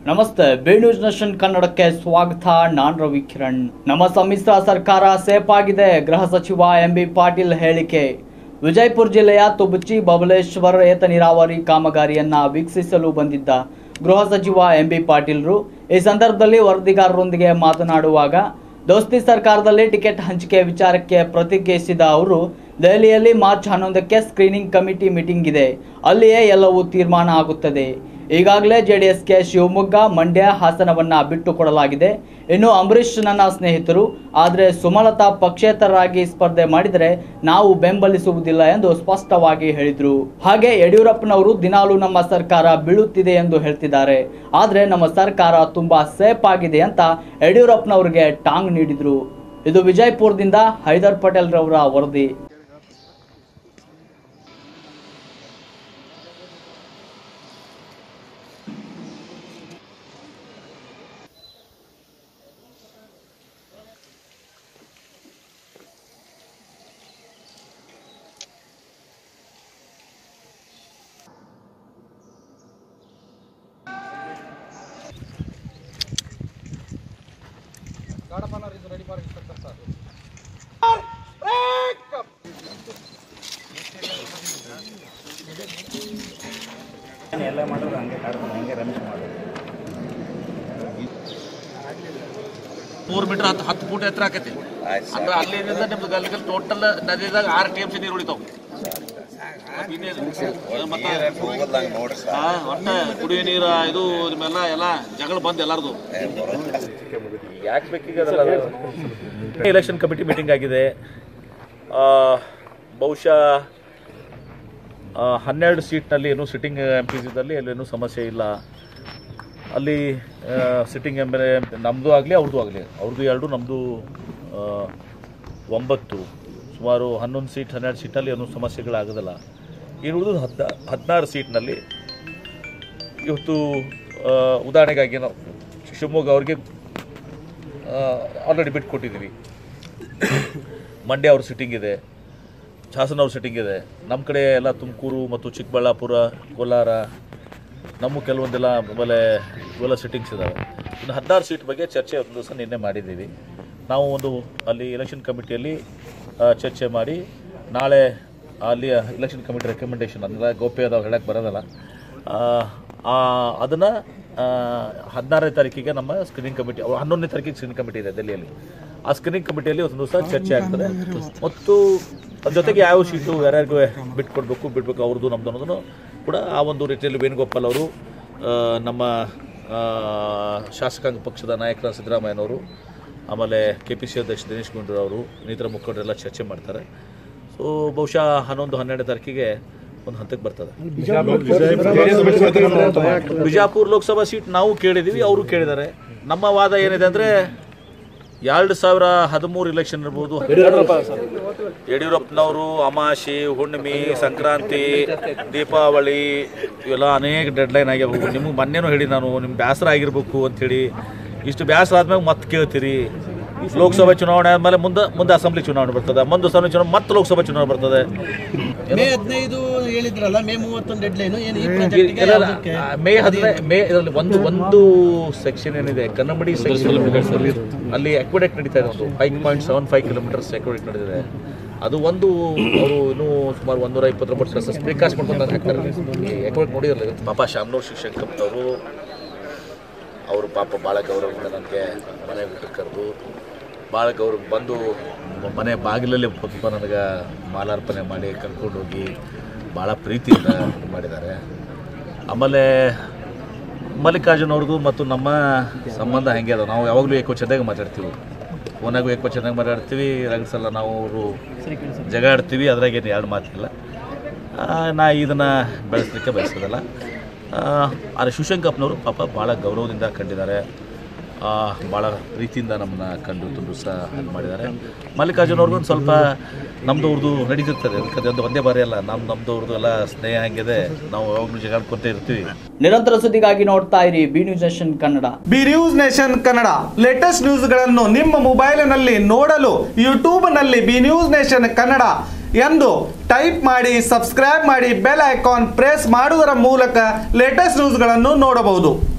ನಮಸ್ತೆ B news nation ಕನ್ನಡಕ್ಕೆ ಸ್ವಾಗತ ನಾನ್ ರವಿ ಕಿರಣ್ ನಮ್ಮ ಸಮ್ಮಿಶ್ರ ಸರ್ಕಾರ ಸೇಫ್ ಆಗಿದೆ ಗೃಹ ಸಚಿವ ಎಂ ಬಿ ಪಾಟೀಲ್ ಹೇಳಿಕೆ ವಿಜಯಪುರ ಜಿಲ್ಲೆಯ ತುಬಚಿ ಬಬಲೇಶ್ವರ ಏತ ನೀರಾವರಿ ಕಾಮಗಾರಿಯನ್ನ ವೀಕ್ಷಿಸಲು ಬಂದಿದ್ದ ಗೃಹ ಸಚಿವ ಎಂ ಬಿ ಪಾಟೀಲ್ರು ಈ ಸಂದರ್ಭದಲ್ಲಿ ವರದಿಗಾರರೊಂದಿಗೆ ಮಾತನಾಡುವಾಗ ದೋಸ್ತಿ ಸರ್ಕಾರದಲ್ಲಿ ಟಿಕೆಟ್ ಹಂಚಿಕೆ ವಿಚಾರಕ್ಕೆ ಪ್ರತಿಕ್ರಿಯಿಸಿದ ಅವರು ದೆಹಲಿಯಲ್ಲಿ ಮಾರ್ಚ್ ಹನ್ನೊಂದಕ್ಕೆ ಸ್ಕ್ರೀನಿಂಗ್ ಕಮಿಟಿ ಮೀಟಿಂಗ್ ಇದೆ ಅಲ್ಲಿಯೇ ಎಲ್ಲವೂ ತೀರ್ಮಾನ ಆಗುತ್ತದೆ ಈಗಾಗಲೇ ಜೆಡಿಎಸ್ಗೆ ಶಿವಮೊಗ್ಗ ಮಂಡ್ಯ ಹಾಸನವನ್ನ ಬಿಟ್ಟು ಕೊಡಲಾಗಿದೆ ಇನ್ನು ಅಂಬರೀಷ್ ನನ್ನ ಸ್ನೇಹಿತರು ಆದರೆ ಸುಮಲತಾ ಪಕ್ಷೇತರರಾಗಿ ಸ್ಪರ್ಧೆ ಮಾಡಿದರೆ ನಾವು ಬೆಂಬಲಿಸುವುದಿಲ್ಲ ಎಂದು ಸ್ಪಷ್ಟವಾಗಿ ಹೇಳಿದರು ಹಾಗೆ ಯಡಿಯೂರಪ್ಪನವರು ದಿನಾಲೂ ನಮ್ಮ ಸರ್ಕಾರ ಬೀಳುತ್ತಿದೆ ಎಂದು ಹೇಳ್ತಿದ್ದಾರೆ ಆದರೆ ನಮ್ಮ ಸರ್ಕಾರ ತುಂಬಾ ಸೇಫ್ ಆಗಿದೆ ಅಂತ ಯಡಿಯೂರಪ್ಪನವರಿಗೆ ಟಾಂಗ್ ನೀಡಿದ್ರು ಇದು ವಿಜಯಪುರದಿಂದ ಹೈದರ್ ಪಟೇಲ್ ರವರ ವರದಿ ಎಲ್ಲ ಮಾಡೋದು ಹಂಗೆ ಕಾಡ್ಕೊಂಡು ಹಂಗೆ ರಮೇಶ್ ಮಾಡೋದು ಮೂರು ಮೀಟರ್ ಹತ್ತು ಹತ್ತು ಫೂಟ್ ಎತ್ತರ ಆಕೈತಿ ಅಂದ್ರೆ ಅಲ್ಲಿಂದ ನಿಮ್ದು ಗಲ್ಲಿಗಲ್ ಟೋಟಲ್ ನದಿದಾಗ ಆರು ಟಿ ಎಂ ಸಿ ನೀರು ಉಳಿತಾವ ಒಟ್ಟ ಕುಡಿಯೋ ನೀರು ಇದು ನಿಮ್ಮೆಲ್ಲ ಎಲ್ಲ ಜಗಳ ಬಂದ್ ಎಲ್ಲಾರ್ದು ಯಾಕೆ ಬೇಕೀಗ ಎಲೆಕ್ಷನ್ ಕಮಿಟಿ ಮೀಟಿಂಗ್ ಆಗಿದೆ ಆ, ಬಹುಶಃ ಆ, ಹನ್ನೆರಡು ಸೀಟ್ನಲ್ಲಿ ಏನು ಸಿಟ್ಟಿಂಗ್ ಎಂ ಪಿ ಸಿದಲ್ಲಿ ಅಲ್ಲೇನು ಸಮಸ್ಯೆ ಇಲ್ಲ ಅಲ್ಲಿ ಸಿಟ್ಟಿಂಗ್ ಎಮ್ ಎಲ್ ಎ ನಮ್ಮದು ಆಗಲಿ ಅವ್ರದ್ದು ಆಗಲಿ ಅವ್ರದ್ದು ಎರಡು ನಮ್ಮದು ಒಂಬತ್ತು ಸುಮಾರು ಹನ್ನೊಂದು ಸೀಟ್ ಹನ್ನೆರಡು ಸೀಟ್ನಲ್ಲಿ ಏನೂ ಸಮಸ್ಯೆಗಳಾಗೋದಿಲ್ಲ ಇನ್ನು ಉಳಿದು ಹತ್ತ ಹದಿನಾರು ಸೀಟ್ನಲ್ಲಿ ಇವತ್ತು ಆ, ಉದಾಹರಣೆಗಾಗಿ ನಾವು ಶಿವಮೊಗ್ಗ ಅವ್ರಿಗೆ ಆಲ್ರೆಡಿ ಬಿಟ್ಟು ಕೊಟ್ಟಿದ್ದೀವಿ ಮಂಡ್ಯ ಅವ್ರ ಸಿಟ್ಟಿಂಗ್ ಇದೆ ಹಾಸನ ಅವ್ರ ಸಿಟ್ಟಿಂಗ್ ಇದೆ ನಮ್ಮ ಕಡೆ ಎಲ್ಲ ತುಮಕೂರು ಮತ್ತು ಚಿಕ್ಕಬಳ್ಳಾಪುರ ಕೋಲಾರ ನಮ್ಮ ಕೆಲವೊಂದೆಲ್ಲ ಆಮೇಲೆ ಇವೆಲ್ಲ ಸಿಟ್ಟಿಂಗ್ಸ್ ಇದ್ದಾವೆ ಇನ್ನು ಹದಿನಾರು ಸೀಟ್ ಬಗ್ಗೆ ಚರ್ಚೆ ಒಂದು ದಿವಸ ನಿನ್ನೆ ಮಾಡಿದ್ದೀವಿ ನಾವು ಒಂದು ಅಲ್ಲಿ ಎಲೆಕ್ಷನ್ ಕಮಿಟಿಯಲ್ಲಿ ಆ, ಚರ್ಚೆ ಮಾಡಿ ನಾಳೆ ಅಲ್ಲಿ ಎಲೆಕ್ಷನ್ ಕಮಿಟಿ ರೆಕಮೆಂಡೇಶನ್ ಅದೆಲ್ಲ ಗೋಪ್ಯದ ಹೇಳಕ್ಕೆ ಬರೋದಲ್ಲ ಅದನ್ನು ಹದಿನಾರನೇ ತಾರೀಕಿಗೆ ನಮ್ಮ ಸ್ಕ್ರೀನಿಂಗ್ ಕಮಿಟಿ ಹನ್ನೊಂದನೇ ತಾರೀಕಿಗೆ ಸ್ಕ್ರೀನಿಂಗ್ ಕಮಿಟಿ ಇದೆ ದೆಹಲಿಯಲ್ಲಿ ಆ ಸ್ಕ್ರೀನಿಂಗ್ ಕಮಿಟಿಯಲ್ಲಿ ಒಂದು ದಿವಸ ಚರ್ಚೆ ಆಗ್ತದೆ ಮತ್ತು ಅದ್ರ ಜೊತೆಗೆ ಯಾವ ಸೀಟು ಯಾರ್ಯಾರಿಗೂ ಬಿಟ್ಕೊಡ್ಬೇಕು ಬಿಡಬೇಕು ಅವ್ರದ್ದು ನಮ್ದು ಅನ್ನೋದನ್ನು ಕೂಡ ಆ ಒಂದು ರೀತಿಯಲ್ಲಿ ವೇಣುಗೋಪಾಲ್ ಅವರು ಆ, ನಮ್ಮ ಆ, ಶಾಸಕಾಂಗ ಪಕ್ಷದ ನಾಯಕರ ಸಿದ್ದರಾಮಯ್ಯನವರು ಆಮೇಲೆ ಕೆ ಪಿ ಸಿ ಅಧ್ಯಕ್ಷ ದಿನೇಶ್ ಗುಂಡೂರಾವ್ ಅವರು ಇನ್ನಿತರ ಮುಖಂಡರೆಲ್ಲ ಚರ್ಚೆ ಮಾಡ್ತಾರೆ ಸೊ ಬಹುಶಃ ಹನ್ನೊಂದು ಹನ್ನೆರಡನೇ ತಾರೀಕಿಗೆ ಒಂದು ಹಂತಕ್ಕೆ ಬರ್ತದೆ ಬಿಜಾಪುರ ಲೋಕಸಭಾ ಸೀಟ್ ನಾವು ಕೇಳಿದ್ದೀವಿ ಅವರು ಕೇಳಿದ್ದಾರೆ ನಮ್ಮ ವಾದ ಏನಿದೆ ಅಂದರೆ ಎರಡು ಸಾವಿರ ಹದಿಮೂರು ಇಲೆಕ್ಷನ್ ಇರ್ಬೋದು ಯಡಿಯೂರಪ್ಪನವರು ಅಮಾಶಿ ಹುಣ್ಣಿಮೆ ಸಂಕ್ರಾಂತಿ ದೀಪಾವಳಿ ಇವೆಲ್ಲ ಅನೇಕ ಡೆಡ್ಲೈನ್ ಆಗ್ಯಾವ ನಿಮಗೆ ಮೊನ್ನೆನೂ ಹೇಳಿ ನಾನು ನಿಮ್ಮ ಬೇಸರ ಆಗಿರ್ಬೇಕು ಅಂಥೇಳಿ ಇಷ್ಟು ಬೇಸರ ಆದ್ಮೇಲೆ ಮತ್ತೆ ಕೇಳ್ತೀರಿ ಲೋಕಸಭೆ ಚುನಾವಣೆ ಆದಮೇಲೆ ಮುಂದೆ ಮುಂದೆ ಅಸೆಂಬ್ಲಿ ಚುನಾವಣೆ ಬರ್ತದೆ ಮುಂದೆ ಅಸೆಂಬ್ಲಿ ಚುನಾವಣೆ ಮತ್ತೆ ಲೋಕಸಭೆ ಚುನಾವಣೆ ಬರ್ತದೆ ಮೇ ಹದಿನೈದು ಹೇಳಿದ್ರಲ್ಲ ಮೇ ಮೂವತ್ತೊಂದು ಡೆಡ್ ಲೈನ್ ಏನು ಈ ಇಲ್ಲ, ಪ್ರಾಜೆಕ್ಟ್ಗೆ ಇಲ್ಲ, ಯಾವುದಕ್ಕೆ? ಆ, ಮೇ ಹದಿನೈದು ಮೇ ಇದರಲ್ಲಿ ಒಂದು ಒಂದು ಸೆಕ್ಷನ್ ಏನಿದೆ ಕನ್ನಂಬಡಿ ಸೆಕ್ಷನ್ ಅಲ್ಲಿ ಅಕ್ವಿಡೆಕ್ಟ್ ನಡೀತಾ ಇದೆ ಒಂದು five point seven five kilometres aqueduct ನಡೆದಿದೆ ಅದು ಒಂದು ಅವರು ಇನ್ನೂ ಸುಮಾರು ಒಂದೂರ ಇಪ್ಪತ್ತೊಂಬತ್ತು ಕೆಲಸ ಪ್ರಿಕಾಸ್ಟ್ ಮಾಡ್ಕೊಂಡು ಹಾಕ್ತಾರೆ ಅಕ್ವಿಡೆಕ್ಟ್ ನೋಡಿರಲ್ಲ ಪಾಪ ಶಾಮನೂರ್ ಶಿಕ್ಷಕಪ್ಪನವರು ಅವರು ಪಾಪ ಭಾಳ ಗೌರವದಿಂದ ನನಗೆ ಮನೆ ಬಿಟ್ಟು ಕರೆದು ಭಾಳ ಗೌರವ ಬಂದು ಮ- ಮನೆ ಬಾಗಿಲಲ್ಲಿ ಸ್ವಲ್ಪ ನನಗೆ ಮಾಲಾರ್ಪಣೆ ಮಾಡಿ ಕರ್ಕೊಂಡು ಹೋಗಿ ಭಾಳ ಪ್ರೀತಿಯಿಂದ ಇದು ಮಾಡಿದ್ದಾರೆ ಆಮೇಲೆ ಮಲ್ಲಿಕಾರ್ಜುನ್ ಅವ್ರದ್ದು ಮತ್ತು ನಮ್ಮ ಸಂಬಂಧ ಹೆಂಗೆ ಅದ ನಾವು ಯಾವಾಗಲೂ ಏಕವಚನದಾಗ ಮಾತಾಡ್ತೀವಿ ಫೋನಾಗೂ ಏಕವಚನದಾಗ ಮಾತಾಡ್ತೀವಿ ರಗಡ್ಸಲ್ಲ ನಾವು ಅವರು ಜಗಾಡ್ತೀವಿ ಅದ್ರಾಗೇನು ಎರಡು ಮಾತಿಲ್ಲ ಆ, ನಾ ಇದನ್ನು ಬೆಳೆಸಲಿಕ್ಕೆ ಬಯಸೋದಲ್ಲ ಆ, ಆದರೆ ಶಿವಶಂಕಪ್ಪನವರು ಪಾಪ ಭಾಳ ಗೌರವದಿಂದ ಕಂಡಿದ್ದಾರೆ ಆ, ಭಾಳ ಪ್ರೀತಿಯಿಂದ ನಮ್ಮನ್ನ ಕಂಡು ತುಂಬ ಸಹ ಇದು ಮಾಡಿದ್ದಾರೆ ಮಲ್ಲಿಕಾರ್ಜುನ್ ಅವ್ರಿಗೂ ಒಂದು ಸ್ವಲ್ಪ ನಮ್ಮದು ಅವ್ರದ್ದು ನಡೀತಿರ್ತದೆ ಅದಕ್ಕೆ ಒಂದು ಒಂದೇ ಬಾರಿ ಅಲ್ಲ ನಮ್ಮ ನಮ್ಮದು ಅವ್ರದ್ದು ಎಲ್ಲ ಸ್ನೇಹ ಹೆಂಗಿದೆ ನಾವು ಯಾವಾಗಲೂ ಜಗಾಡ್ಕೊತ ಇರ್ತೀವಿ ನಿರಂತರ ಸುದ್ದಿಗಾಗಿ ನೋಡ್ತಾ ಇರಿ B news nation Kannada B news nation Kannada latest ನ್ಯೂಸ್ಗಳನ್ನು ನಿಮ್ಮ ಮೊಬೈಲಿನಲ್ಲಿ ನೋಡಲು ಯೂಟ್ಯೂಬ್ನಲ್ಲಿ ಬಿ ನ್ಯೂಸ್ ನೇಷನ್ ಕನ್ನಡ ಎಂದು ಟೈಪ್ ಮಾಡಿ ಸಬ್ಸ್ಕ್ರೈಬ್ ಮಾಡಿ ಬೆಲ್ ಐಕಾನ್ ಪ್ರೆಸ್ ಮಾಡುವುದರ ಮೂಲಕ ಲೇಟೆಸ್ಟ್ ನ್ಯೂಸ್ಗಳನ್ನು ನೋಡಬಹುದು